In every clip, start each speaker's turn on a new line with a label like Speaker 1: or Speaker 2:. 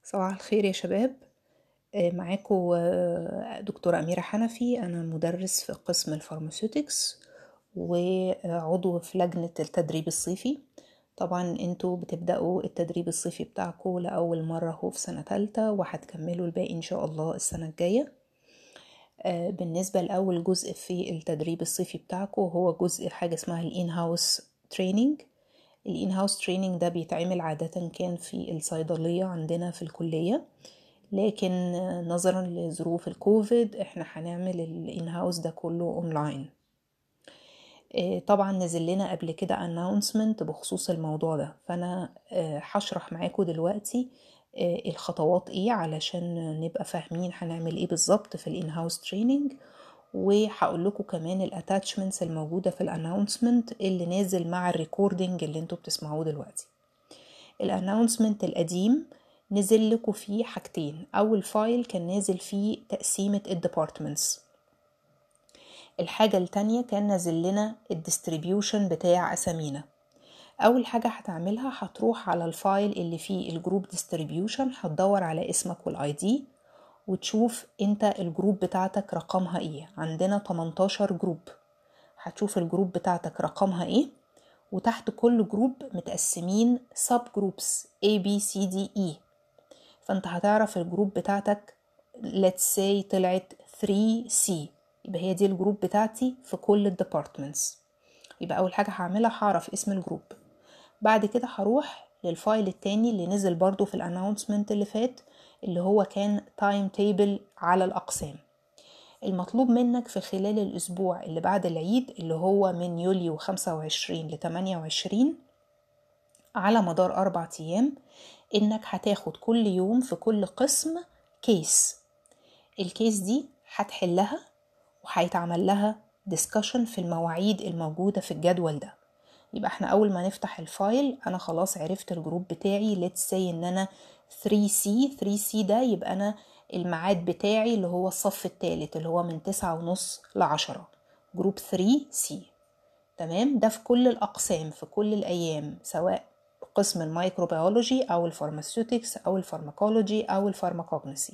Speaker 1: صباح الخير يا شباب آه، معاكم آه، دكتورة أميرة حنفي أنا مدرس في قسم الفارماسيوتكس وعضو في لجنة التدريب الصيفي طبعا انتوا بتبدأوا التدريب الصيفي بتاعكم لأول مرة هو في سنة تالتة وهتكملوا الباقي إن شاء الله السنة الجاية آه، بالنسبة لأول جزء في التدريب الصيفي بتاعكم هو جزء حاجة اسمها الإن هاوس تريننج الإن هاوس تريننج ده بيتعمل عادة كان في الصيدلية عندنا في الكلية لكن آه، نظرا لظروف الكوفيد احنا هنعمل الإن هاوس ده كله أونلاين آه، طبعا نزل لنا قبل كده announcement بخصوص الموضوع ده فانا آه، هشرح معاكم دلوقتي آه، الخطوات ايه علشان نبقى فاهمين هنعمل ايه بالظبط في الان هاوس تريننج وهقول لكم كمان الاتاتشمنتس الموجوده في الاناونسمنت اللي نازل مع الريكوردنج اللي انتوا بتسمعوه دلوقتي الاناونسمنت القديم نزل لكم فيه حاجتين اول فايل كان نازل فيه تقسيمه الديبارتمنتس الحاجة التانية كان نازل لنا الديستريبيوشن بتاع أسامينا أول حاجة هتعملها هتروح على الفايل اللي فيه الجروب ديستريبيوشن هتدور على اسمك والاي دي وتشوف انت الجروب بتاعتك رقمها ايه عندنا 18 جروب هتشوف الجروب بتاعتك رقمها ايه وتحت كل جروب متقسمين سب جروبس A B C D E فانت هتعرف الجروب بتاعتك let's say طلعت 3C يبقى هي دي الجروب بتاعتي في كل الديبارتمنتس يبقى اول حاجه هعملها هعرف اسم الجروب بعد كده هروح للفايل التاني اللي نزل برضو في الاناونسمنت اللي فات اللي هو كان تايم تيبل على الاقسام المطلوب منك في خلال الاسبوع اللي بعد العيد اللي هو من يوليو 25 ل 28 على مدار أربع أيام إنك هتاخد كل يوم في كل قسم كيس الكيس دي هتحلها وهيتعمل لها ديسكشن في المواعيد الموجودة في الجدول ده يبقى احنا أول ما نفتح الفايل أنا خلاص عرفت الجروب بتاعي let's say إن أنا 3C 3C ده يبقى أنا الميعاد بتاعي اللي هو الصف الثالث اللي هو من تسعة ونص لعشرة جروب 3C تمام ده في كل الأقسام في كل الأيام سواء قسم الميكروبيولوجي أو الفارماسيوتكس أو الفارماكولوجي أو الفارماكوجنسي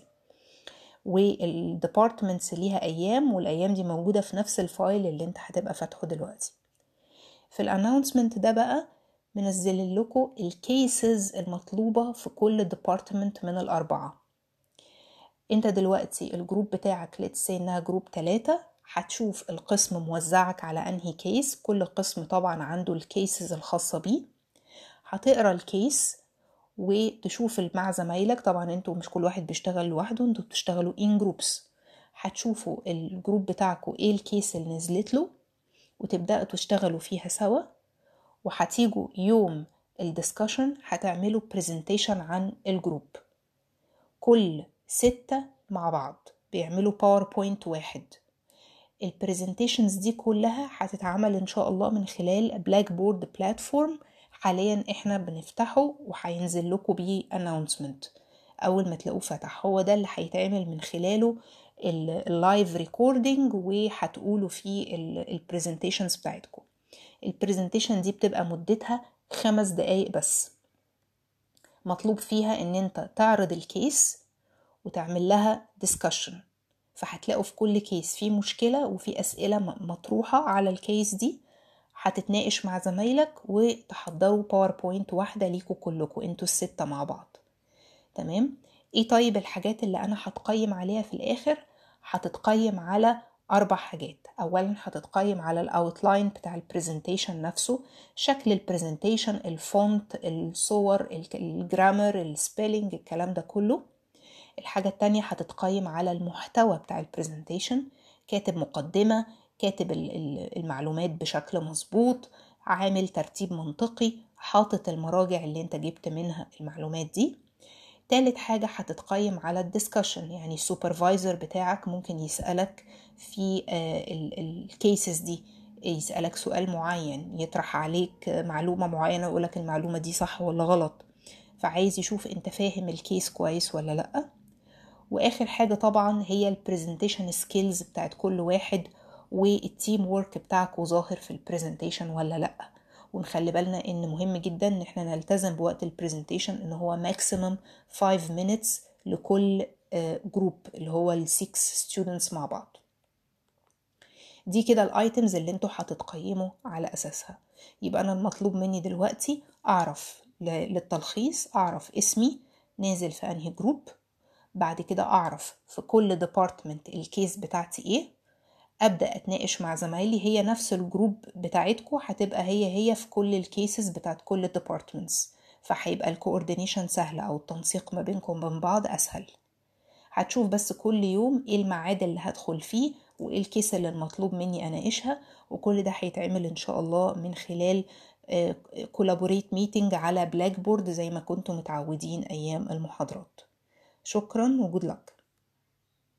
Speaker 1: والديبارتمنتس ليها ايام والايام دي موجوده في نفس الفايل اللي انت هتبقى فاتحه دلوقتي في الاناونسمنت ده بقى منزل لكم الكيسز المطلوبه في كل ديبارتمنت من الاربعه انت دلوقتي الجروب بتاعك ليتس انها جروب ثلاثة هتشوف القسم موزعك على انهي كيس كل قسم طبعا عنده الكيسز الخاصة بيه هتقرا الكيس وتشوف مع زمايلك طبعا انتوا مش كل واحد بيشتغل لوحده انتوا بتشتغلوا ان جروبس هتشوفوا الجروب بتاعكم ايه الكيس اللي نزلت له وتبداوا تشتغلوا فيها سوا وهتيجوا يوم الدiscussion هتعملوا برزنتيشن عن الجروب كل ستة مع بعض بيعملوا باوربوينت واحد البرزنتيشنز دي كلها هتتعمل ان شاء الله من خلال بلاك بورد بلاتفورم حاليا احنا بنفتحه وهينزل لكم بيه announcement اول ما تلاقوه فتح هو ده اللي هيتعمل من خلاله اللايف ريكوردنج وهتقولوا فيه البرزنتيشنز بتاعتكم البرزنتيشن دي بتبقى مدتها خمس دقايق بس مطلوب فيها ان انت تعرض الكيس وتعمل لها discussion فهتلاقوا في كل كيس في مشكلة وفي أسئلة مطروحة على الكيس دي هتتناقش مع زمايلك وتحضروا باوربوينت واحدة ليكوا كلكوا انتوا الستة مع بعض تمام ايه طيب الحاجات اللي انا هتقيم عليها في الاخر هتتقيم على اربع حاجات اولا هتتقيم على الاوتلاين بتاع البرزنتيشن نفسه شكل البرزنتيشن الفونت الصور الجرامر السبيلنج الكلام ده كله الحاجة التانية هتتقيم على المحتوى بتاع البرزنتيشن كاتب مقدمة كاتب المعلومات بشكل مظبوط عامل ترتيب منطقي حاطط المراجع اللي انت جبت منها المعلومات دي تالت حاجة هتتقيم على الدiscussion يعني السوبرفايزر بتاعك ممكن يسألك في الكيسز دي يسألك سؤال معين يطرح عليك معلومة معينة ويقولك المعلومة دي صح ولا غلط فعايز يشوف انت فاهم الكيس كويس ولا لأ واخر حاجة طبعا هي البرزنتيشن سكيلز بتاعت كل واحد والتيم وورك بتاعك ظاهر في البرزنتيشن ولا لا ونخلي بالنا ان مهم جدا ان احنا نلتزم بوقت البرزنتيشن ان هو ماكسيمم 5 minutes لكل جروب اللي هو ال 6 students مع بعض دي كده الايتمز اللي انتوا هتتقيموا على اساسها يبقى انا المطلوب مني دلوقتي اعرف للتلخيص اعرف اسمي نازل في انهي جروب بعد كده اعرف في كل ديبارتمنت الكيس بتاعتي ايه ابدا اتناقش مع زمايلي هي نفس الجروب بتاعتكم هتبقى هي هي في كل الكيسز بتاعت كل ديبارتمنتس فهيبقى الكوردينيشن سهل او التنسيق ما بينكم وبين بعض اسهل هتشوف بس كل يوم ايه الميعاد اللي هدخل فيه وايه الكيس اللي المطلوب مني اناقشها وكل ده هيتعمل ان شاء الله من خلال كولابوريت ميتنج على بلاك بورد زي ما كنتم متعودين ايام المحاضرات شكرا وجود لك